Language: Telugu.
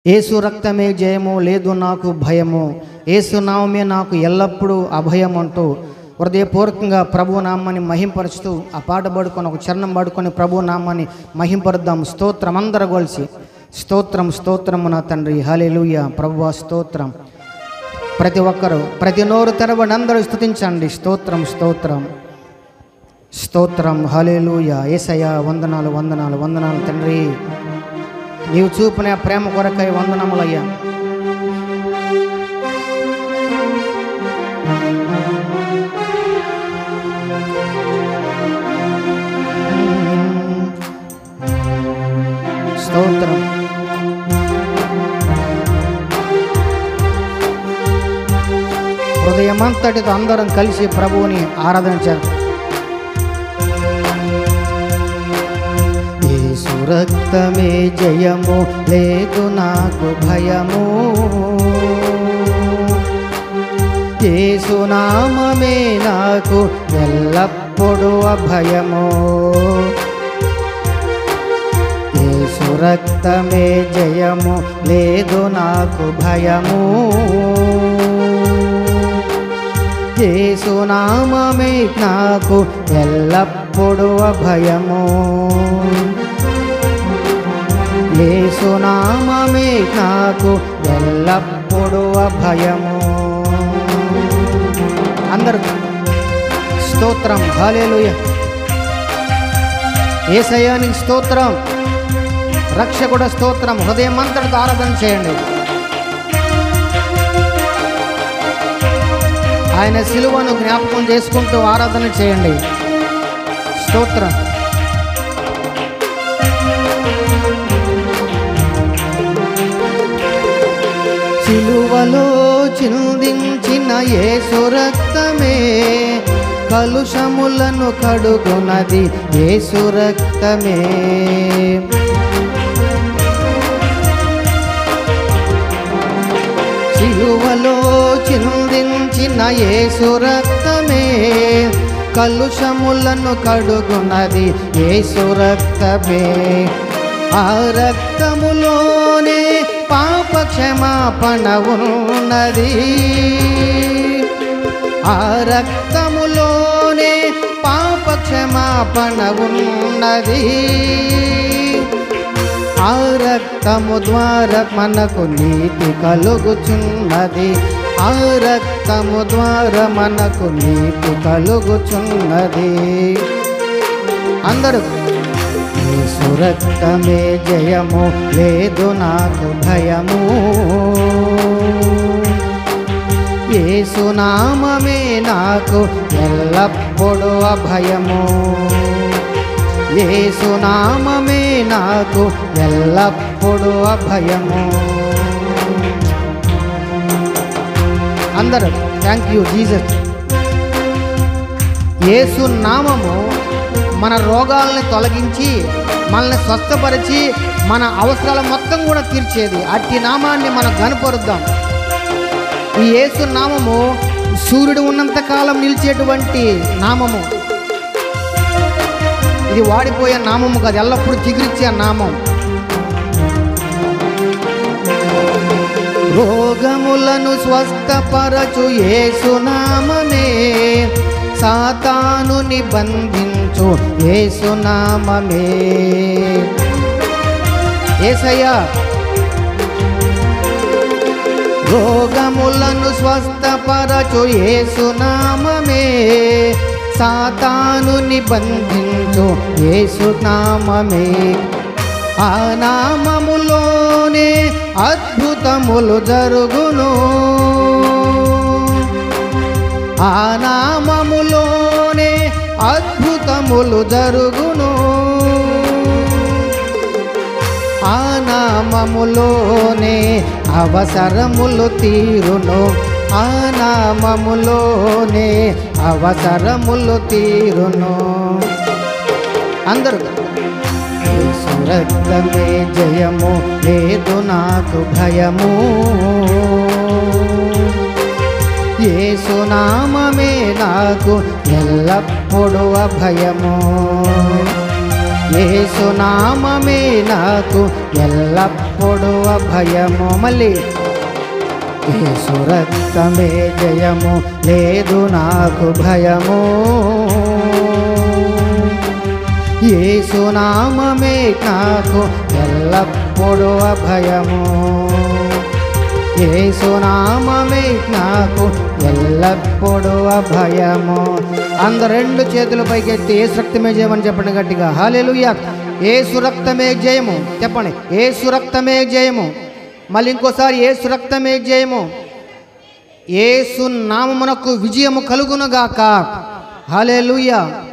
ఏసు రక్తమే జయము లేదు నాకు భయము ఏసు నామమే నాకు ఎల్లప్పుడూ అభయం అంటూ హృదయపూర్వకంగా ప్రభు నామాన్ని మహింపరుస్తూ ఆ పాట పాడుకొని ఒక చరణం పాడుకొని ప్రభు నామాన్ని మహింపరుద్దాం స్తోత్రం అందరూ కొలిసి స్తోత్రం స్తోత్రము నా తండ్రి హల్లెలూయా ప్రభువా స్తోత్రం ప్రతి ఒక్కరూ ప్రతి నోరు తెరవని అందరూ స్తుతించండి స్తోత్రం స్తోత్రం స్తోత్రం హలేలుయ ఏసయ్య వందనాలు వందనాలు వందనాలు తండ్రి నీవు చూపిన ప్రేమ కొరకై వందనములయ్యా స్తోత్రం హృదయమంతటితో అందరం కలిసి ప్రభువుని ఆరాధన చేద్దాం యేసు రక్తమే జయము లేదు నాకు భయము యేసు నామమే నాకు ఎల్లప్పుడూ అభయము యేసు రక్తమే జయము లేదు నాకు భయము యేసు నామమే నాకు ఎల్లప్పుడూ అభయము యేసు నామమే నాకు ఎల్లప్పుడూ అభయము అందరూ స్తోత్రం హాలేలుయ ఏసయానికి స్తోత్రం రక్షకుడ స్తోత్రం హృదయం అంతటితో ఆరాధన చేయండి ఆయన సిలువను జ్ఞాపకం చేసుకుంటూ ఆరాధన చేయండి స్తోత్రం సిలువలో చిందించిన యేసు రక్తమే కలుషములను కడుగునది యేసు రక్తమే సిలువలో చిందించిన యేసు రక్తమే కలుషములను కడుగునది యేసు రక్తమే ఆ రక్తములోనే పాప క్షమాపణ ఉన్నది ఆ రక్తములోనే పాప క్షమాపణ ఉన్నది ఆ రక్తము ద్వారా మనకు నీతి కలుగుచున్నది ఆ రక్తము ద్వారా మనకు నీతి కలుగుచున్నది అందరూ యేసు రక్తమే జయము లేదు నాకు భయము యేసు నామమే నాకు ఎల్లప్పుడూ అభయము యేసు నామమే నాకు ఎల్లప్పుడూ అభయము అందరూ థ్యాంక్ యూ జీసస్ యేసు నామము మన రోగాలని తొలగించి మనల్ని స్వస్థపరిచి మన అవసరాల మొత్తం కూడా తీర్చేది అట్టి నామాన్ని మనం కనపరుద్దాం ఈ యేసు నామము సూర్యుడు ఉన్నంత కాలం నిలిచేటువంటి నామము ఇది వాడిపోయే నామము కాదు ఎల్లప్పుడూ చిగురిచ్చే నామం రోగములను స్వస్థపరచు ఏసునామమే సాతాను నిబంధించు ఏసునామమే ఏసయ్యా రోగములను స్వస్థపరచు ఏసునామమే సాతాను నిబంధించు ఏసునామమే ఆ నామములోనే అద్భుతములు జరుగును ఆ నామములోనే అద్భుతములు జరుగును ఆ నామములోనే అవసరములు తీరును ఆ నామములోనే అవసరములు తీరును అందరూ యేసు రక్తమే జయము లేదు నాకు భయము యేసు నామమే నాకు ఎల్లప్పుడూ అభయము యేసు నామమే నాకు ఎల్లప్పుడూ అభయము మళ్ళీ యేసు రక్తమే జయము లేదు నాకు భయము యేసు నామమే నాకు ఎల్లప్పుడూ అభయము యేసు నామమే నాకు ఎల్లప్పుడూ అభయము అందరు రెండు చేతుల పైకి ఎత్తి ఏసు రక్తమే జయమని చెప్పండి గట్టిగా హాలేలుయ్య ఏసు రక్తమే జయము చెప్పండి ఏసు రక్తమే జయము మళ్ళీ ఇంకోసారి ఏసు రక్తమే జయము ఏసు నామమునకు విజయము కలుగునుగాక హాలేలుయ్య